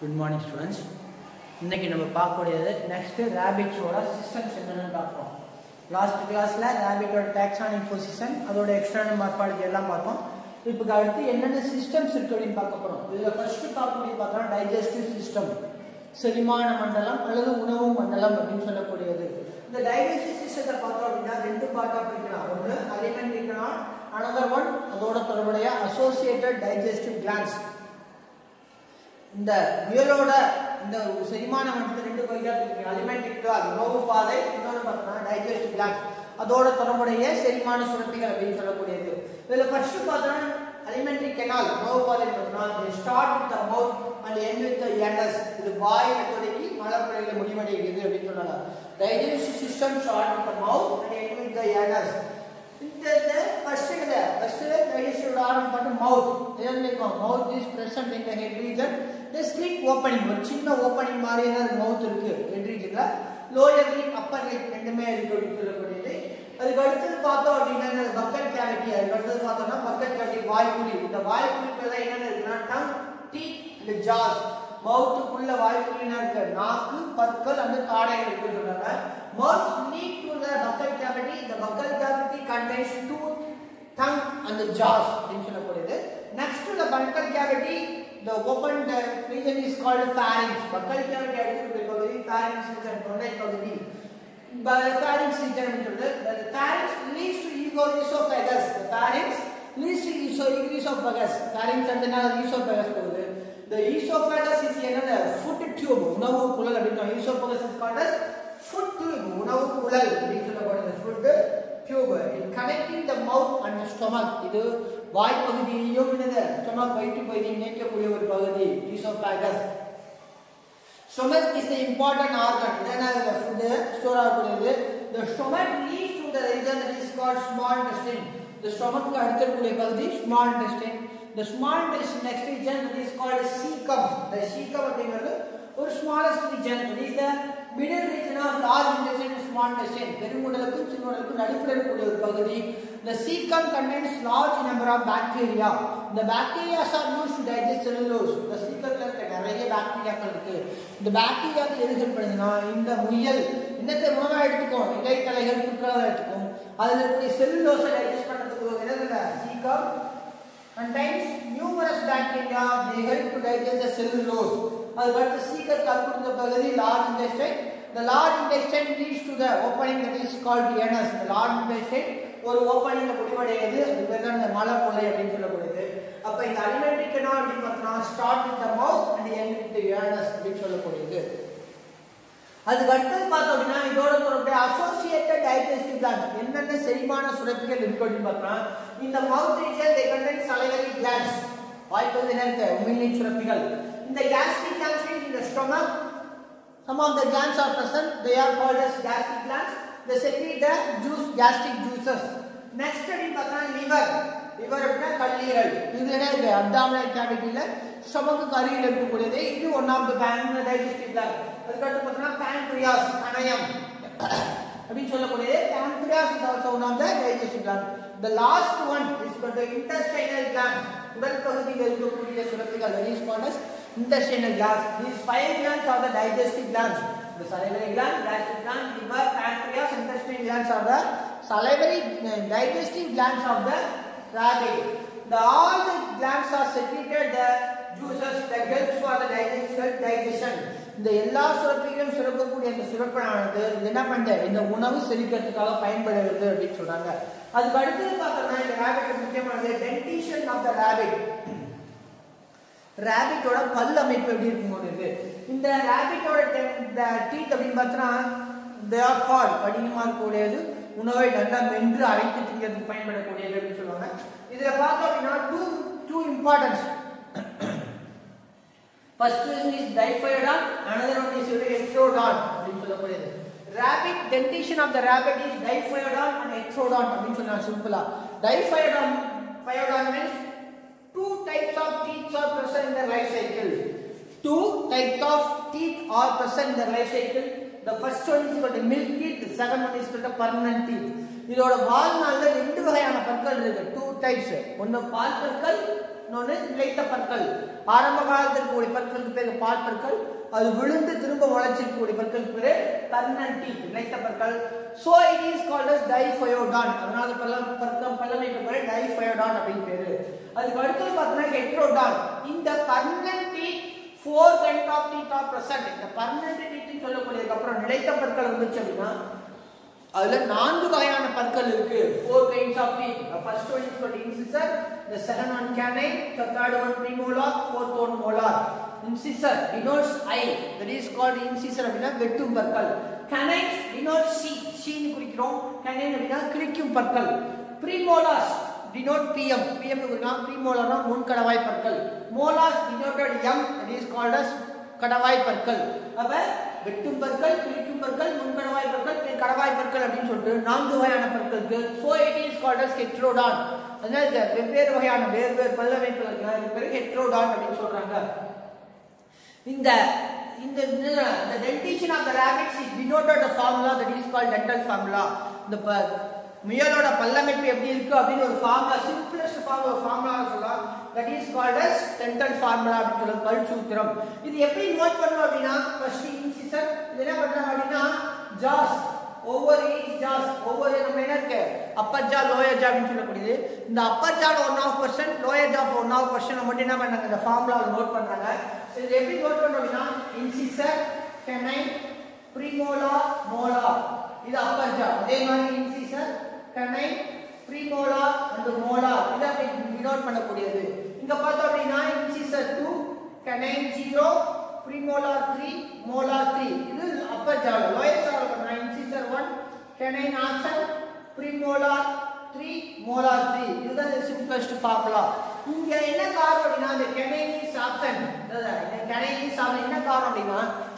Good morning students இன்னைக்கு நம்ம பார்க்கக்கூடியது நெக்ஸ்ட்டு ரேபிட்ஸோட சிஸ்டம்ஸ் என்னென்னு பார்ப்போம் லாஸ்ட் கிளாஸில் ரேபிட்டோட டாக்ஸானிக் பொசிஷன் அதோட எக்ஸ்டர்னல் மார்ஃபாலஜி எல்லாம் பார்த்தோம் இப்போ அடுத்து என்னென்ன சிஸ்டம்ஸ் இருக்கு அப்படின்னு பார்க்க போகிறோம் இதில் ஃபர்ஸ்ட் பார்க்கக்கூடிய பார்த்தோம்னா டைஜஸ்டிவ் சிஸ்டம் செரிமான மண்டலம் அல்லது உணவு மண்டலம் அப்படின்னு சொல்லக்கூடியது இந்த டைஜஸ்டிவ் சிஸ்டத்தை பார்த்தோம் அப்படின்னா ரெண்டு பார்ட்டாக பிரிக்கலாம் ஒன்று அலிமெண்ட் பிரிக்கலாம் அனதர் ஒன் அதோட தொடர்புடைய அசோசியேட்டட் டைஜஸ்டிவ் கிளான்ஸ் இந்த முயலோட இந்த செரிமான மண்டலத்தை ரெண்டு பகுதியாக பிரிக்கிறோம் அலிமெண்டிக் அது உணவு பாதை இன்னொன்று பார்த்தோம்னா டைஜஸ்டிவ் கிளான்ஸ் அதோட தொடர்புடைய செரிமான சுரப்பிகள் அப்படின்னு சொல்லக்கூடியது இதுல ஃபர்ஸ்ட் பார்த்தோம்னா அலிமெண்டரி கெனால் உணவு பாதை பார்த்தோம்னா start with the mouth and end with the anus இது வாயில தொடங்கி மலப்படையில முடிவடைகிறது அப்படின்னு சொல்றாங்க digestive system start with the mouth and end with the anus இந்த ஃபர்ஸ்ட் இதுல ஃபர்ஸ்ட் டைஜஸ்டிவ் ஆரம்பம் பண்ண மவுத் என்ன இருக்கும் mouth is present in the head region the slit opening ஒரு சின்ன ஓப்பனிங் மாதிரி தான் மவுத் இருக்கு ஹெட் ரீஜன்ல லோயர் லிப் அப்பர் லிப் ரெண்டுமே இருக்கு அப்படின்னு சொல்லக்கூடியது அதுக்கு அடுத்தது பார்த்தோம் அப்படின்னா பக்கெட் கேவிட்டி அதுக்கு அடுத்தது பார்த்தோம்னா பக்கெட் கேவிட்டி வாய்க்குழி இந்த வாய்க்குழிக்குள்ள என்னென்ன இருக்குன்னா டங் டீத் இந்த ஜாஸ் மவுத்துக்குள்ள வாய்க்குழினா இருக்கு நாக்கு பற்கள் அந்த தாடைகள் இருக்குன்னு சொல்றாங்க mouth lead to the buccal cavity இந்த buccal cavity contains tooth tongue அந்த ஜாஸ் அப்படின்னு சொல்லக்கூடியது next the buccal cavity the opened uh, region is called pharynx buccal cavity அடுத்த பகுதி pharynx region தொண்டை பகுதி pharynx region அப்படின்னு சொல்றது the pharynx leads to esophagus the pharynx leads to esophagus pharynx அப்படினா esophagus போகுது the esophagus is another food tube உணவு குழல் அப்படின்னு esophagus is called as food tube உணவு குழல் அப்படின்னு சொல்லப்படுது food tube in connecting the mouth and the stomach இது வாய் பகுதியையும் என்னது ஸ்டொமக் வயிற்று பகுதியை இணைக்கக்கூடிய ஒரு பகுதி oesophagus stomach is the important organ இதனா இந்த ஃபுட் ஸ்டோர் ஆகக்கூடியது the stomach leads to the region that is called small intestine the stomach க்கு அடுத்தக்கூடிய பகுதி small intestine the small intestine next region that is called cecum the cecum அப்படிங்கிறது ஒரு smallest region that is the middle region of large intestine and small intestine பெருங்குடலுக்கும் சிறுகுடலுக்கும் நடுப்புற இருக்கக்கூடிய ஒரு பகுதி the cecum contains large number of bacteria the bacteria are used to digest cellulose the cecumல இருக்க நிறைய பாக்டீரியாக்கள் இருக்கு இந்த பாக்டீரியாக்கள் எது ஹெல்ப் பண்ணுதுன்னா இந்த முயல் என்னத்தை உணவா எடுத்துக்கும் இலைத்தலைகள் புற்களை எடுத்துக்கும் அதுல இருக்கக்கூடிய செல்லுலோஸை டைஜஸ்ட் பண்றதுக்கு என்னது caecum contains numerous bacteria they help to digest the cellulose அதுக்கு அடுத்து சீக்கிரம் கற்புறுத்த பகுதி large intestine the large intestine leads to the opening that is called the anus the large intestine ஒரு ஓப்பனிங்ல முடிவடையுது அது பேர் தான் இந்த மலப்புழை அப்படின்னு சொல்லக்கூடியது அப்ப இந்த அலிமெண்டரி கனால் அப்படின்னு பார்த்தோம்னா start with the mouth and end with the anus அப்படின்னு சொல்லக்கூடியது அதுக்கு அடுத்தது பார்த்தோம் அப்படின்னா இதோட தொடர்புடைய அசோசியேட்டட் டைஜஸ்டிவ் கிளாண்ட் என்னென்ன செரிமான சுரப்பிகள் இருக்கு அப்படின்னு பார்த்தோம்னா இந்த mouth region they contain salivary glands வாய்ப்பகுதி இருக்கு உமிழ்நீர் சுரப்பிகள் இந்த gastric glands in the stomach some of the glands are present they are called as gastric glands they secrete the juice gastric juices next அப்படின்னு பார்த்தா liver liver அப்படின்னா கல்லீரல் இது என்ன இருக்கு அப்டாமினல் கேவிட்டியில ஸ்டொமக்கு அருகில் இருக்கக்கூடியது இது one of the digestive gland அதுக்கடுத்து பார்த்தோம்னா pancreas கணையம் அப்படின்னு சொல்லக்கூடியது pancreas is also one of the digestive gland the last one is called the intestinal gland உடல் பகுதியில் இருக்கக்கூடிய சுரப்பிகள் that is called as intestinal glands these five glands are the digestive glands the salivary gland gastric gland liver pancreas intestinal glands are the salivary uh, digestive glands of the rabbit the all the glands are secreted the juices that helps for the digestion digestion இந்த எல்லா சுரப்பிகளும் சுரக்கக்கூடிய அந்த சுரப்பனானது இது என்ன பண்ணுது இந்த உணவு செரிக்கிறதுக்காக பயன்படுகிறது அப்படின்னு சொல்றாங்க அதுக்கு அடுத்தது பார்த்தோம்னா இந்த ரேபிட் முக்கியமானது டென்டிஷன் ஆஃப் த ரேபிட் ரேபிட்டோட பல் அமைப்பு எப்படி இருக்கும் இது இந்த ரேபிட்டோட டீத் அப்படின்னு பார்த்தோம்னா தே ஆர் ஹார்ட் கடினமாக இருக்கக்கூடியது உணவை நல்லா மென்று அரைத்து திங்கிறதுக்கு பயன்படக்கூடியது அப்படின்னு சொல்லுவாங்க இதுல பார்த்தோம் அப்படின்னா two two importance first is diphyodont another one is எக்ஸோடான் அப்படின்னு சொல்லக்கூடியது rabbit dentition of the rabbit is diphyodon and exodon அப்படின்னு சொன்னாங்க சிம்பிளா diphyodon pyodon means two types of teeth are present in the life cycle two types of teeth are present in the life cycle the first one is called milk teeth the second one is called permanent teeth இதோட வாழ்நாள்ல ரெண்டு வகையான பற்கள் இருக்கு two types ஒன்னு பால் பற்கள் இன்னொன்று நிலைத்த பற்கள் ஆரம்ப காலத்தில் இருக்கக்கூடிய பற்களுக்கு பேர் பால் பற்கள் அது விழுந்து திரும்ப முளைச்சிருக்கக்கூடிய பற்களுக்கு பேர் பர்மனன்ட் டீத் நிலைத்த பற்கள் so it is called as diphyodont அதனால பல்லம் பற்கம் பல்லமைக்கு பேர் டைஃபயோடான் அப்படின்னு பேரு அதுக்கு அடுத்தது பார்த்தீங்கன்னா ஹெட்ரோடான் இந்த permanent teeth four kind of teeth are present இந்த பர்மனன்ட் டீத் சொல்லக்கூடியதுக்கு அப்புறம் நிலைத்த பற்கள் வந்துச்சு அப்படின்னா அதுல நான்கு வகையான பற்கள் இருக்கு four kinds of teeth first one is called incisor the second one canine the third one premolar fourth one molar incisor denotes eye that is called incisor அப்படினா வெட்டும் பற்கள் canines denotes c c னு குறிக்கிறோம் canine அப்படினா கிழிக்கும் பற்கள் premolars denote pm pm னு குறிக்கலாம் premolar னா முன் கடவாய் பற்கள் molars denoted m that is called as கடவாய் பற்கள் அப்ப வெட்டும் பற்கள் கிழிக்கும் பற்கள் முன்கடவாய் பற்கள் பின் கடவாய் பற்கள் அப்படின்னு சொல்லிட்டு நான்கு வகையான பற்களுக்கு so it is called as heterodont அதனால இந்த வெவ்வேறு வகையான வேறு வேறு பல்லமைப்புகள் இருக்குன்னா இது பேர் ஹெட்ரோடான் அப்படின்னு சொல்றாங்க இந்த இந்த the dentition of the rabbits is denoted the formula that is called dental formula இந்த ப- முயலோட பல்லமைப்பு எப்படி இருக்கு அப்படின்னு ஒரு ஃபார்முலா சிம்பிளஸ்ட் ஃபார்ம் ஒரு ஃபார்முலா சொல்லலாம் that is called as dental formula அப்படின்னு சொல்லுவோம் பல் சூத்திரம் இது எப்படி நோட் பண்ணணும் அப்படின்னா ஃபர்ஸ்ட் இன்சிசர் இது என்ன பண்றாங்க அப்படின்னா ஜாஸ் ஒவ்வொரு ஈச் ஜாஸ் ஒவ்வொரு நம்ம என்ன இருக்கு அப்பர் ஜா லோயர் ஜா அப்படின்னு சொல்லக்கூடியது இந்த அப்பர் ஜால one of percent lower jaw one of percent மட்டும் என்ன பண்ணாங்க இந்த ஃபார்முலாவில் நோட் பண்றாங்க இது எப்படி நோட் பண்ணணும் அப்படின்னா இன்சிசர் கெனைன் ப்ரீமோலா மோலா இது அப்பர் ஜா அதே மாதிரி இன்சிசர் கெனைன் ப்ரீமோலா அந்த மோலா இதை அப்படி டினோட் பண்ணக்கூடியது இங்க பார்த்தோம் அப்படின்னா இன்சிசர் 2 கெனைன் 0 ப்ரீமோலார் 3 மோலார் 3 இது அப்பர் ஜால லோயர் ஜால பண்ணா incisor 1 canine option premolar 3 molar 3 இதுதான் சிம்பிளஸ்ட் ஃபார்முலா இங்க என்ன காரணம் அப்படின்னா இந்த கெனைன் இஸ் ஆப்ஷன் இந்த கெனைன் இஸ் ஆப்ஷன் என்ன காரணம் அப்படின்னா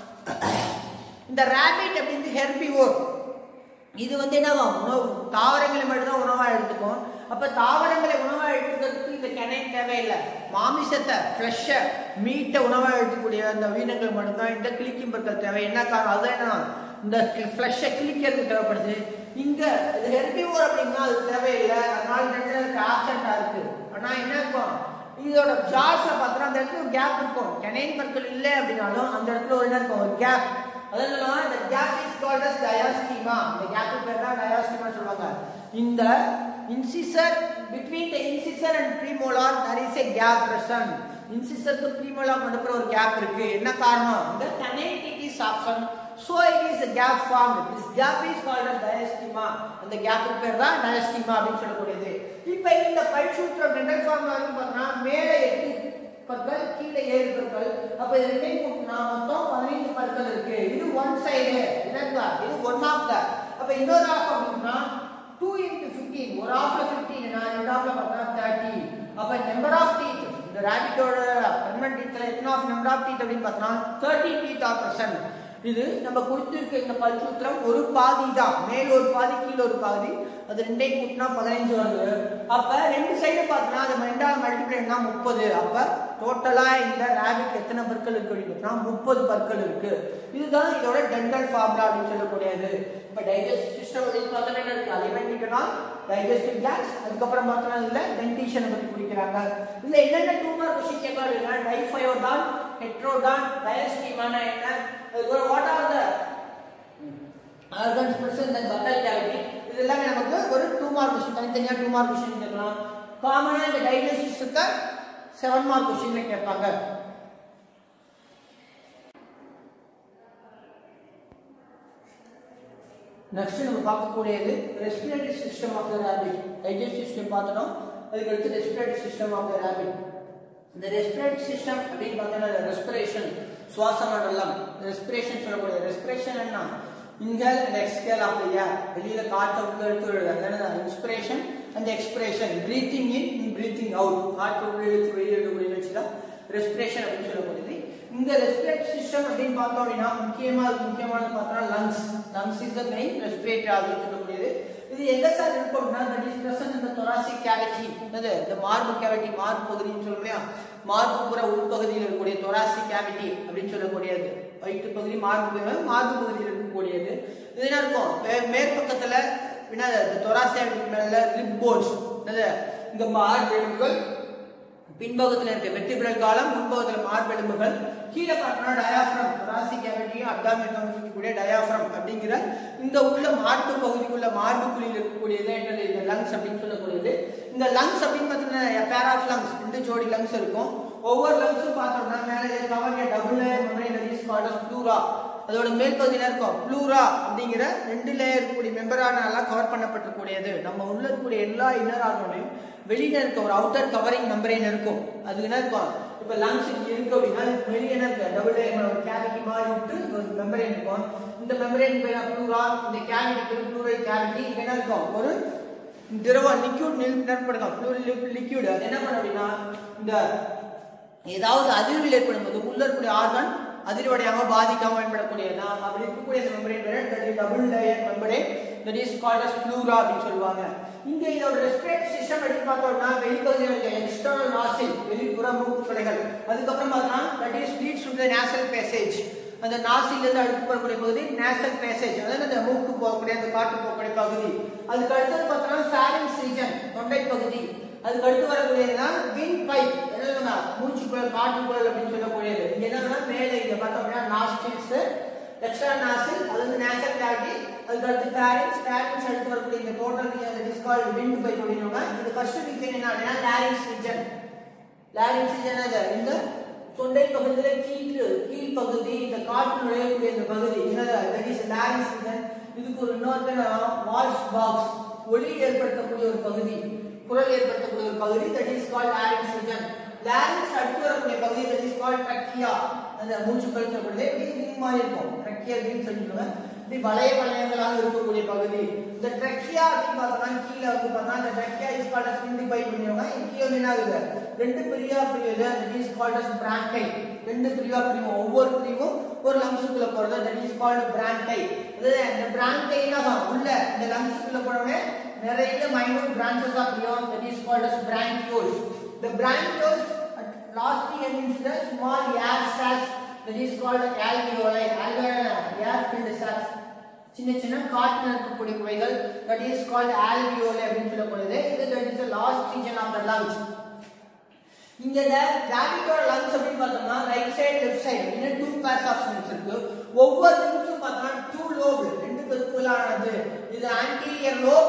இந்த ரேபிட் அப்படிங்கிறது ஹெர்பிவோர் இது வந்து என்னவா உணவு தாவரங்களை மட்டும்தான் உணவா எடுத்துக்கும் அப்ப தாவரங்களை உணவா எடுத்துக்கிறதுக்கு இந்த கிணை தேவையில்லை மாமிசத்தை ஃப்ரெஷ்ஷை மீட்டை உணவா எடுத்துக்கூடிய அந்த உயிரினங்கள் மட்டும்தான் இந்த கிளிக்கும் பொருட்கள் தேவை என்ன காரணம் அதுதான் என்ன இந்த ஃப்ளஷை கிளிக்கிறதுக்கு தேவைப்படுது இங்க இது ஹெர்பிவோர் அப்படின்னா அது தேவையில்லை அதனால இந்த ஆப்சண்டா இருக்கு ஆனா என்ன இருக்கும் இதோட ஜாஸ்ல பார்த்தோம்னா அந்த இடத்துல ஒரு கேப் இருக்கும் கெனைன் பற்கள் இல்லை அப்படின்னாலும் அந்த இடத்துல ஒரு என்ன இருக்கும் ஒரு கேப் அதனால இந்த gap is called as diastema இந்த கேப் பேர் தான் டயாஸ்டிமா சொல்லுவாங்க இந்த incisor between the incisor and premolar there is a gap present இன்சிசருக்கு ப்ரீமோலார் நடுப்புற ஒரு கேப் இருக்கு என்ன காரணம் இந்த connectivity option so it is a gap formed this gap is called as diastema அந்த கேப் பேர் தான் diastema அப்படின்னு சொல்லக்கூடியது இப்போ இந்த பல்சூத்திரம் டெண்டல் ஃபார்ம் வந்து பார்த்தா மேலே எட்டு பற்கள் கீழே ஏழு பற்கள் அப்ப இது ரெண்டையும் கூட்டினா மொத்தம் பதினைந்து பற்கள் இருக்கு இது ஒன் சைடு என்னங்களா இது ஒன் ஆஃப் த அப்ப இன்னொரு ஆஃப் அப்படின்னா டூ இன்டு ஃபிஃப்டீன் ஒரு ஆஃப்ல ஃபிஃப்டீன் ரெண்டு ஆஃப்ல பார்த்தா தேர்ட்டி அப்ப நம்பர் ஆஃப் டீத் இந்த ரேபிட்டோட பெர்மனன்ட் டீத்ல எத்தனை ஆஃப் நம்பர் ஆஃப் டீத் அப்படின்னு பார்த்தா தேர்ட்டி டீத் ஆர் பிரசன்ட் இது நம்ம கொடுத்திருக்க இந்த பல்சூத்திரம் ஒரு பாதி தான் மேல் ஒரு பாதி கீழே ஒரு பாதி அது ரெண்டையும் கூட்டினா பதினைஞ்சு வருது அப்ப ரெண்டு சைடு பார்த்தோம்னா அது ரெண்டாவது மல்டிப்ளைனா முப்பது அப்ப டோட்டலா இந்த ரேபிட் எத்தனை பற்கள் இருக்கு அப்படின்னு பார்த்தா முப்பது பற்கள் இருக்கு இதுதான் இதோட டென்டல் ஃபார்முலா அப்படின்னு சொல்லக்கூடியது இப்ப டைஜஸ்ட் சிஸ்டம் அப்படின்னு பார்த்தோம்னா என்ன இருக்கு அலிமெண்டிக்கனா டைஜஸ்டிவ் கிளாஸ் அதுக்கப்புறம் பார்த்தோம்னா இதுல டென்டிஷனை பத்தி குறிக்கிறாங்க இதுல என்னென்ன டூ மார்க் கொஸ்டின் கேட்கலாம் அப்படின்னா டைஃபயோடான் ஹெட்ரோடான் டயஸ்டிமானா என்ன அதுக்கப்புறம் what are the organs present in buccal cavity இது எல்லாமே நமக்கு ஒரு டூ மார்க் கொஸ்டின் தனித்தனியா டூ மார்க் கொஸ்டின் கேட்கலாம் காமனா இந்த டைஜஸ்டிவ்ஸ்க்கு செவன் மார்க் கொஸ்டின்ல கேட்பாங்க நெக்ஸ்ட் நம்ம பார்க்கக்கூடியது respiratory system of the rabbit digestive system பார்த்தோம் அதுக்கு அடுத்து respiratory system of the rabbit இந்த ரெஸ்பிரேட்டரி சிஸ்டம் அப்படின்னு பார்த்தோம்னா ரெஸ்பிரேஷன் சுவாச மண்டலம் ரெஸ்பிரேஷன் சொல்லக்கூடிய ரெஸ்பிரேஷன் என்ன inhale and exhale of the air வெளியில காற்றை உள்ள எடுத்து விடுறது inspiration and expiration breathing in breathing out காற்று உள்ள எடுத்து வெளியே எடுக்கக்கூடிய நிகழ்ச்சி தான் ரெஸ்பிரேஷன் அப்படின்னு சொல்லக்கூடியது இந்த ரெஸ்பிரேட்டரி சிஸ்டம் அப்படின்னு பார்த்தோம் அப்படின்னா முக்கியமா அதுக்கு முக்கியமானது பார்த்தோம்னா lungs lungs is the main respiratory அப்படின்னு சொல்லக்கூடியது இது எங்க சார் இருக்கும் அப்படின்னா தட் இஸ் பிரசன்ட் இந்த thoracic cavity என்னது இந்த மார்பு கேவிட்டி மார்பு பகுதின்னு சொல்றோம் இல்லையா மார்பு புற உள்பகுதியில் இருக்கக்கூடிய thoracic cavity அப்படின்னு சொல்லக்கூடியது வயிற்று பகுதி மார்பு பகுதி மார்பு பகுதியில் இருக்கக்கூடியது இது என்ன இருக்கும் மே- மேற்பக்கத்துல என்னது இந்த thoracic cavity மேல ரிப் போன்ஸ் என்னது இங்க மார்பெலும்புகள் பின்பகுதியில் இருக்க வெட்டிபிரல் காலம் முன்பகுதியில் மார்பெலும்புகள் கீழே பார்த்தோம்னா டயாஃப்ரம் ராசி கேவிட்டி அப்டாமின் இருக்கக்கூடிய டயாஃப்ரம் அப்படிங்கிற இந்த உள்ள மார்பு பகுதிக்குள்ள மார்பு குழியில் இருக்கக்கூடியது என்னது இந்த லங்ஸ் அப்படின்னு சொல்லக்கூடியது இந்த லங்ஸ் அப்படின்னு பார்த்தீங்கன்னா பேர் ஆஃப் லங்ஸ் ரெண்டு ஜோடி லங்ஸ் இருக்கும் ஒவ்வொரு லங்ஸும் பார்த்தோம்னா மேலே cover double layer membrane is called as pleura அதோட மேல் பகுதியில் இருக்கும் ப்ளூரா அப்படிங்கிற ரெண்டு லேயர் இருக்கக்கூடிய மெம்பரானால கவர் பண்ணப்பட்டிருக்கூடியது நம்ம உள்ள இருக்கக்கூடிய எல்லா இன்னர் ஆர்கனையும் வெளியில இருக்க ஒரு அவுட்டர் கவரிங் மெம்பரேன் இருக்கும் அது என்ன இருக்கும் இப்போ லங்ஸ் இருக்கு அப்படின்னா வெளியே என்ன இருக்கு டபுள் லேயர் ஒரு கேவிட்டி மாதிரி விட்டு ஒரு மெம்பரேன் இருக்கும் இந்த மெம்பரேன் பேர் ப்ளூரா இந்த கேவிட்டி பேர் ப்ளூரல் கேவிட்டி இங்க என்ன இருக்கும் ஒரு திரவ லிக்யூட் நிரப்படும் ப்ளூரல் லிக்யூட் அது என்ன பண்ணும் அப்படின்னா இந்த ஏதாவது அதிர்வில் ஏற்படும் போது உள்ள இருக்கக்கூடிய ஆர்கன் அதிர்வடையாம பாதிக்காம பயன்படக்கூடியதா அப்படி இருக்கக்கூடிய இந்த மெம்பரேன் பேர் double layer membrane that is called as pleura அப்படின்னு சொல்லுவாங்க இங்க இதோட ரெஸ்பிரேட் சிஸ்டம் எடுத்து பார்த்தோம்னா வெளிப்பகுதியில் இருக்க எக்ஸ்டர்னல் நாசில் வெளிப்புற மூக்கு துளைகள் அதுக்கப்புறம் பார்த்தோம்னா that is leads to the nasal passage அந்த நாசில இருந்து அடுத்து போகக்கூடிய பகுதி நேசல் பேசேஜ் அதாவது அந்த மூக்கு போகக்கூடிய அந்த காற்று போகக்கூடிய பகுதி அதுக்கு அடுத்தது பார்த்தோம்னா சாரிங்ஸ் ரீஜன் தொண்டை பகுதி அதுக்கு அடுத்து வரக்கூடியதுதான் வின் பைப் என்னதுன்னா மூச்சுக்குழல் காற்றுக்குழல் அப்படின்னு சொல்லக்கூடியது இங்க என்னன்னா மேலே இங்க பார்த்தோம் அப்படின்னா நாஸ்டில்ஸ் எக்ஸ்ட்ரா நாசில் அது வந்து நேசல் கேவிட்டி அதுக்கு அடுத்து ஃபேரிங்ஸ் ஃபேரிங்ஸ் அடுத்து வரக்கூடிய இந்த total region is called wind pipe அப்படின்னா இது ஃபர்ஸ்ட் ரீஜன் என்ன அப்படின்னா லாரிங்ஸ் ரீஜன் லாரிங்ஸ் ரீஜன் அது இந்த தொண்டை பகுதியில கீழ் கீழ் பகுதி இந்த காற்று நுழையக்கூடிய இந்த பகுதி என்னது தட் இஸ் லாரிங்ஸ் ரீஜன் இதுக்கு ஒரு இன்னொரு வாய்ஸ் பாக்ஸ் ஒலி ஏற்படுத்தக்கூடிய ஒரு பகுதி குரல் ஏற்படுத்தக்கூடிய ஒரு பகுதி that is called larynx region larynx அடுத்து வரக்கூடிய பகுதி தட் இஸ் கால்ட் ட்ரக்கியா அந்த மூச்சுக்கள் சொல்லப்படுது இப்படி ரிங் மாதிரி இருக்கும் ட்ரக்கியா அப்படின்னு சொல்லிடுவேன் இப்படி வளைய வளையங்களாக இருக்கக்கூடிய பகுதி இந்த ட்ரக்கியா அப்படின்னு பார்த்தோம்னா கீழே வந்து பார்த்தா இந்த trachea is called as wind pipe பண்ணுவாங்க கீழே வந்து என்ன ஆகுது ரெண்டு பிரிவா பிரிவுது that is called as bronchi ரெண்டு பிரிவா பிரிவும் ஒவ்வொரு பிரிவும் ஒரு லங்ஸுக்குள்ள போறது தட் இஸ் கால்ட் பிராங்கை அதாவது இந்த பிராங்கைனா உள்ள இந்த லங்ஸுக்குள்ள போனோடனே நிறைய மைனூட் பிரான்ச்சஸ் ஆஃப் பிரியும் that is called as bronchioles the bronchioles at lastly ends the small air sacs that is called alveoli alveoli air filled sacs சின்ன சின்ன காற்றில் இருக்கக்கூடிய குவைகள் தட் இஸ் கால்ட் alveoli அப்படின்னு சொல்லக்கூடியது இது that is the last region of the lungs இங்க இந்த ராபிட்டோட லங்ஸ் அப்படின்னு பார்த்தோம்னா ரைட் சைடு லெஃப்ட் சைடு அப்படின்னு டூ பேர்ஸ் ஆஃப் லங்ஸ் இருக்கு ஒவ்வொரு லங்ஸும் பார்த்தோம்னா டூ லோப் ரெண்டு பெருக்குள்ளானது இது ஆன்டீரியர் லோப்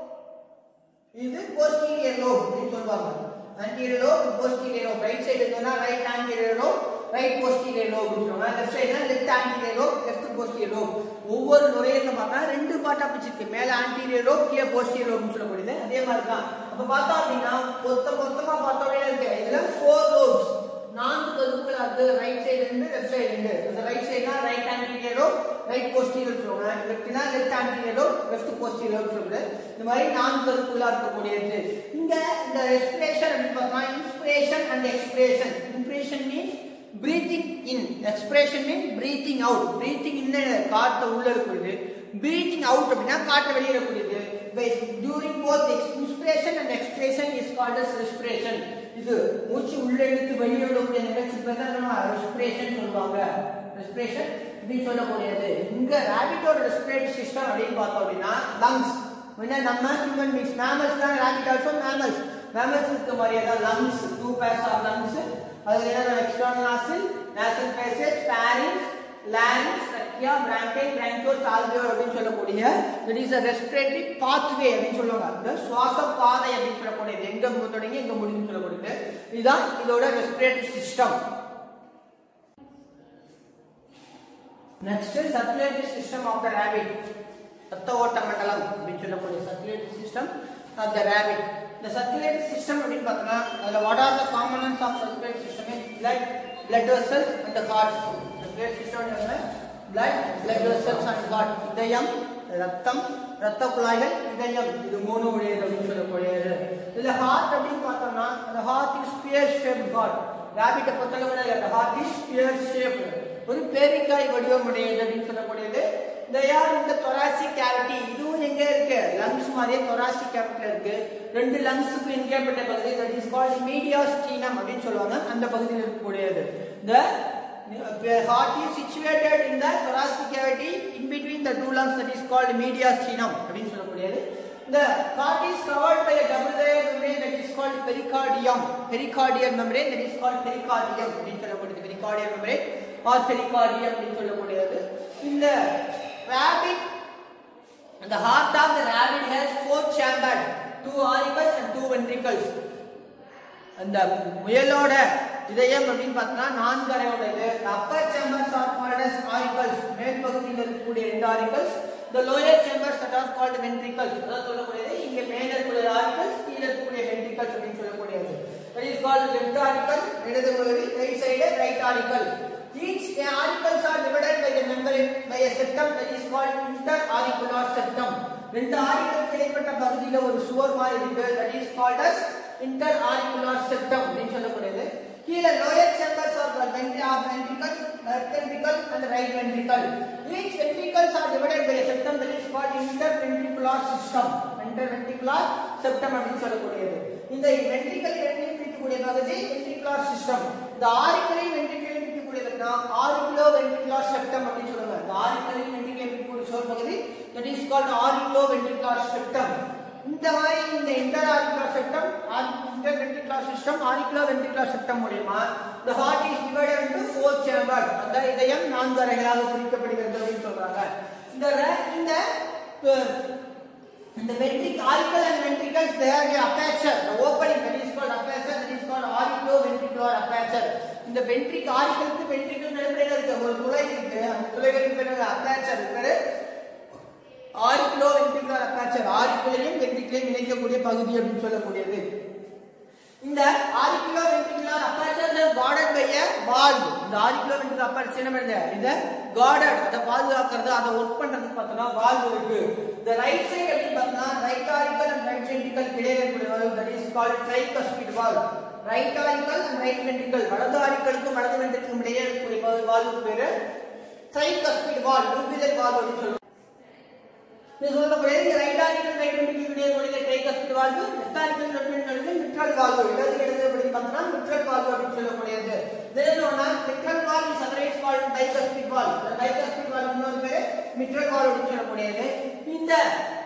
இது போஸ்டீரியர் லோப் அப்படின்னு சொல்லுவாங்க anterior lobe posterior lobe right side இருந்தோம்னா right anterior lobe right posterior lobe அப்படின்னு சொல்லுவாங்க left side left anterior lobe left posterior lobe ஒவ்வொரு நுரையீரல பார்த்தா ரெண்டு பார்ட்டா பிரிச்சிருக்கு மேல anterior lobe கீழே posterior lobe னு சொல்லக்கூடியது அதே மாதிரி தான் அப்ப பார்த்தோம் அப்படின்னா மொத்த மொத்தமா பார்த்தோம் இருக்கு இதுல four lobes நான்கு கருப்புகள் அது ரைட் சைடு இருந்து லெஃப்ட் சைடு இருந்து அந்த ரைட் சைடுனா right anterior lobe right posterior சொல்லுவாங்க லெஃப்ட்னா left anterior lobe left posterior சொல்லுது இந்த மாதிரி நான்கு கருப்புகளா இருக்கக்கூடியது இங்க இந்த ரெஸ்பிரேஷன் அப்படின்னு பார்த்தா inspiration and expiration inspiration means breathing in expiration mean breathing out breathing in காற்றை உள்ள இருக்கக்கூடியது பிரீத்திங் அவுட் அப்படின்னா காற்றை வெளியே இருக்கக்கூடியது during both inspiration and expiration is called as respiration இது மூச்சு உள்ள இழுத்து வெளியே விடக்கூடிய நிகழ்ச்சி பேர் தான் நம்ம ரெஸ்பிரேஷன் சொல்லுவாங்க ரெஸ்பிரேஷன் இப்படி சொல்லக்கூடியது இங்க ராபிட்டோட ரெஸ்பிரேட்டரி சிஸ்டம் அப்படின்னு பார்த்தோம் அப்படின்னா லங்ஸ் என்ன நம்ம ஹியூமன் பீங்ஸ் மேமல்ஸ் தான் ராபிட் ஆல்சோ மேமல்ஸ் மேமல்ஸ் இருக்க மாதிரியே தான் lungs two pairs of lungs அதுல என்ன எக்ஸ்டர்னல் நாசில் nasal passage pharynx larynx trachea bronchi bronchiole alveoli அப்படின்னு சொல்லக்கூடிய it is a respiratory pathway அப்படின்னு சொல்லுவாங்க இந்த சுவாச பாதை அப்படின்னு சொல்லக்கூடியது எங்க தொடங்கி எங்க முடியும்னு சொல்லக்கூடியது இதுதான் இதோட respiratory system next circulatory system of the rabbit ரத்த ஓட்ட மண்டலம் அப்படின்னு சொல்லக்கூடிய circulatory system of the rabbit இந்த சர்க்குலேட்டரி சிஸ்டம் அப்படின்னு பார்த்தோம்னா அதில் what are the components of circulatory system is blood blood vessels and heart circulatory system blood blood vessels and heart இதயம் ரத்தம் ரத்த குழாய்கள் இதயம் இது மூணு உடையது அப்படின்னு சொல்லக்கூடியது இதுல ஹார்ட் அப்படின்னு பார்த்தோம்னா அந்த heart is sphere shape heart ராபிட்டை பொறுத்தளவு அந்த ஹார்ட் இஸ் ஸ்பியர் ஷேப் ஒரு பேரிக்காய் வடிவம் உடையது அப்படின்னு சொல்லக்கூடியது இந்த யார் இந்த தொராசிக் கேவிட்டி இதுவும் எங்க இருக்கு லங்ஸ் மாதிரியே தொராசிக் கேவிட்டில இருக்கு ரெண்டு லங்ஸுக்கு இன்கேப்பட்ட பகுதி தட் இஸ் கால்ட் மீடியாஸ்டீனம் அப்படின்னு சொல்லுவாங்க அந்த பகுதியில் இருக்கக்கூடியது இந்த heart is situated in the thoracic cavity in between the two lungs that is called mediastinum அப்படின்னு சொல்லக்கூடியது The heart is covered by a double layer membrane that is called pericardium. Pericardial membrane that is called pericardium அப்படின்னு சொல்லக்கூடியது pericardial membrane or pericardium அப்படின்னு சொல்லக்கூடியது. இந்த rabbit the heart of the rabbit has four chamber, two auricles and two ventricles. அந்த முயலோட இதயம் அப்படின்னு பார்த்தோம்னா நான்கு அறையோட இது upper chambers are called as auricles மேல் பகுதியில் இருக்கக்கூடிய ரெண்டு auricles the lower chambers that are called ventricles அதான் சொல்லக்கூடியது இங்க மேல இருக்கக்கூடிய ஆரிக்கல்ஸ் கீழே இருக்கக்கூடிய ventricles அப்படின்னு சொல்லக்கூடியது that is called left auricle இடது பகுதி right side right auricle each auricles are divided by a membrane by a septum that is called interauricular septum ரெண்டு ஆரிக்கலுக்கு இடைப்பட்ட பகுதியில ஒரு சுவர் மாதிரி இருக்கு that is called as interauricular septum அப்படின்னு சொல்லக்கூடியது கீழே lower chambers are the ventricles left ventricle and right ventricle each ventricles are divided by a septum that is called interventricular system interventricular septum அப்படின்னு சொல்லக்கூடியது இந்த ventricle இரண்டையும் பிரிக்கக்கூடிய பகுதி ventricular system இந்த ஆரிக்கலை ventricle பிரிக்கக்கூடியதுன்னா auriculo ventricular septum அப்படின்னு சொல்லுவாங்க இந்த ஆரிக்கலை ventricle பிரிக்கக்கூடிய சுவர் பகுதி that is called auriculo ventricular septum இந்த மாதிரி இந்த interauricular septum interventricular system auricular ventricular septum மூலமா the heart is divided into four chamber அந்த இதயம் நான்கு அறைகளாக பிரிக்கப்படுகிறது அப்படின்னு சொல்றாங்க இந்த ர- இந்த அஹ், இந்த ventric auricle and ventricles they have a aperture the opening that is called aperture that is called auriculoventricular aperture இந்த ventric auricleக்கு ventricle நடுப்புற இருக்கு ஒரு துளை இருக்கு அந்த துளைகளுக்கு பிறகு aperture இருக்கு ஆரிக்குலோ வென்ட்ரிகுலர் அப்பாச்சர் ஆரிக்குலையும் வென்ட்ரிகுலையும் இணைக்கக்கூடிய பகுதி அப்படின்னு சொல்லக்கூடியது இந்த auriculo ventricular aperture guarded by a valve இந்த ஆரிக்குலோ வென்ட்ரிகுலர் அப்பாச்சர் என்ன பண்ணுது இந்த கார்டட் அதை பாதுகாக்கிறது அதை ஒர்க் பண்றதுக்கு பார்த்தோம்னா வால்வ் இருக்கு இந்த ரைட் சைடு அப்படின்னு பார்த்தோம்னா right auricle and right ventricle இடையே இருக்கக்கூடிய valve that is called tricuspid valve right auricle and right ventricle வலது ஆரிக்கலுக்கும் வலது வென்ட்ரிகளுக்கும் இடையே இருக்கக்கூடிய வால்வுக்கு பேரு ட்ரைகஸ்பிட் வால்வ் லூபிதல் வால்வ் அப்படின்னு சொல்லுவாங்க இது சொல்லக்கூடியது இந்த ரைட் ஆரிக்கல் ரைட் வென்ட்ரிகல் இடையே கூடிய tricuspid valve left auricle left ventricle mitral valve இடது இடது அப்படி பார்த்தோம்னா மிட்ரல் வால்வு அப்படின்னு சொல்லக்கூடியது தெரியணும்னா mitral valve is otherwise called bicuspid valve இந்த பைகஸ்பிட் வால்வ் இன்னொரு பேரு மிட்ரல் வால்வ் அப்படின்னு சொல்லக்கூடியது இந்த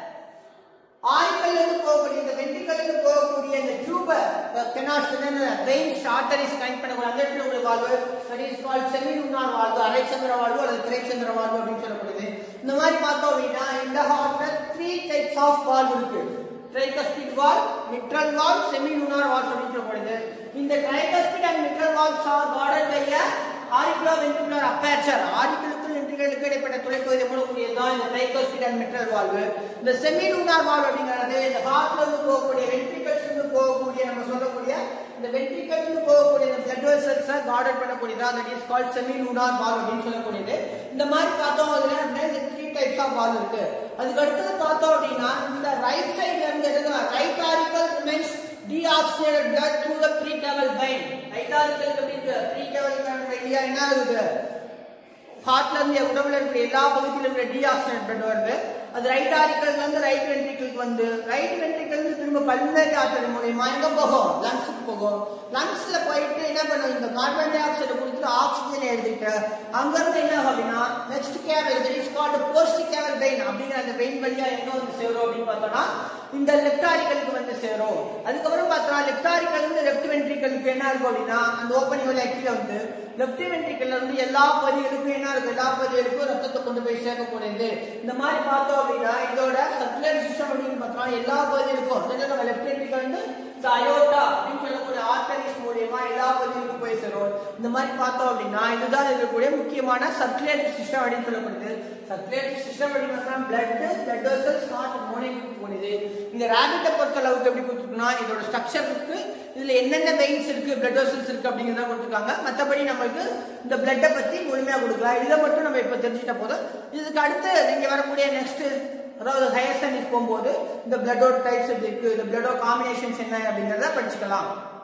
ஆரிக்கல்ல இருந்து போகக்கூடிய இந்த வென்ட்ரிகல்ல இருந்து போகக்கூடிய இந்த டியூப கெனாஸ் வெயின்ஸ் ஆர்டரிஸ் கனெக்ட் பண்ணக்கூடிய அந்த இடத்துல உள்ள valve that is called semilunar valve அரைச்சந்திர வால்வு அல்லது திரைச்சந்திர வால்வு அப்படின்னு சொல்லப்படுது இந்த மாதிரி பார்த்தோம் அப்படின்னா இந்த ஹார்ட்ல த்ரீ டைப்ஸ் ஆஃப் வால்வு இருக்கு tricuspid valve mitral valve semilunar valves அப்படின்னு சொல்லப்படுது இந்த tricuspid and mitral valves are guarded by auriculo ventricular aperture ஆரிக்குலுக்கும் வென்ட்ரிகளுக்கு இடைப்பட்ட துளைப்பகுதி மூடக்கூடியதுதான் இந்த ட்ரைகோஸ்பிட் அண்ட் மிட்ரல் வால்வு இந்த செமிலூனார் வால்வ் அப்படிங்கிறது இந்த ஹார்ட்ல இருந்து போகக்கூடிய வென்ட்ரிகல்ஸ் இருந்து போகக்கூடிய நம்ம சொல்லக்கூடிய இந்த வென்ட்ரிகல் இருந்து போகக்கூடிய இந்த பிளட் வெசல்ஸ் கார்டட் பண்ணக்கூடியதா that is called semilunar valve அப்படின்னு சொல்லக்கூடியது இந்த மாதிரி பார்த்தோம் அதுல அப்படின்னா இந்த த்ரீ டைப்ஸ் ஆஃப் வால்வ் இருக்கு அதுக்கு அடுத்தது பார்த்தோம் அப்படின்னா இந்த ரைட் சைடுல இருந்து எதுனா right auricle remains deoxygenated blood through the precaval vein right auricle அப்படிங்க precaval vein வழியா என்ன ஆகுது ஹார்ட்ல இருந்து உடம்புல இருக்கிற எல்லா பகுதியிலும் இருக்கிற டீஆக்சிஜன் பிளட் வருது அது ரைட் ஆரிக்கல்ல இருந்து ரைட் வென்ட்ரிக்கிளுக்கு வந்து ரைட் வென்ட்ரிக்கிள் இருந்து திரும்ப பல்மனரி ஆற்றல் மூலியமா எங்க போகும் லங்ஸுக்கு போகும் லங்ஸ்ல போயிட்டு என்ன பண்ணும் இந்த கார்பன் டை ஆக்சைடை கொடுத்துட்டு ஆக்சிஜனை எடுத்துட்டு அங்க இருந்து என்ன ஆகும் அப்படின்னா next caval that is called post caval vein அப்படிங்கிற அந்த வெயின் வழியா எங்க வந்து சேரும் அப்படின்னு பார்த்தோம்னா இந்த லெஃப்ட் ஆரிக்கலுக்கு வந்து சேரும் அதுக்கப்புறம் பார்த்தோம்னா லெஃப்ட் ஆரிக்கல் இருந்து லெஃப்ட் வென்ட்ரிக்கலுக்கு என்ன இருக்கும் அப்படின்னா அந்த ஓப்பனிங் வழியா கீழே வந்து லெஃப்ட் வென்ட்ரிக்கல்ல இருந்து எல்லா பகுதிகளுக்கும் என்ன இருக்கும் எல்லா பகுதிகளுக்கும் ரத்தத்தை கொண்டு போய் சேர்க்கக்கூடியது இந்த மாதிரி பார்த்தோம் அப்படின்னா இதோட சர்க்குலர் சிஸ்டம் அப்படின்னு பார்த்தோம்னா எல்லா பகுதிகளுக்கும் அதாவது நம்ம லெஃப்ட் வென்ட்ரிக்கல் வந்து இந்த அயோட்டா அப்படின்னு சொல்லக்கூடிய ஆர்டரிஸ் மூலியமா எல்லா பகுதிகளுக்கும் போய் சேரும் இந்த மாதிரி பார்த்தோம் அப்படின்னா இதுதான் இருக்கக்கூடிய முக்கியமான சர்க்குலேட்டரி சிஸ்டம் அப்படின்னு சொல்லப்படுது சர்க்குலேட்டரி சிஸ்டம் அப்படின்னு பார்த்தா பிளட் பிளட் வெசல்ஸ் ஹார்ட் மூளை போனது இந்த ரேபிட்டை பொறுத்த அளவுக்கு எப்படி கொடுத்துருக்குன்னா இதோட ஸ்ட்ரக்சர் இருக்கு இதுல என்னென்ன வெயின்ஸ் இருக்கு பிளட் வெசல்ஸ் இருக்கு அப்படிங்கிறத கொடுத்துருக்காங்க மற்றபடி நம்மளுக்கு இந்த பிளட்டை பத்தி முழுமையா கொடுக்கலாம் இதை மட்டும் நம்ம இப்ப தெரிஞ்சுட்ட போதும் இதுக்கு அடுத்து நீங்க வரக்கூடிய நெக்ஸ்ட் அதாவது ஹையர் ஸ்டடிஸ் போகும்போது இந்த பிளட்டோட டைப்ஸ் எப்படி இருக்கு இந்த பிளட்டோட காம்பினேஷன்ஸ் என்ன அப்படிங்கிறத படிச்சுக்கலாம்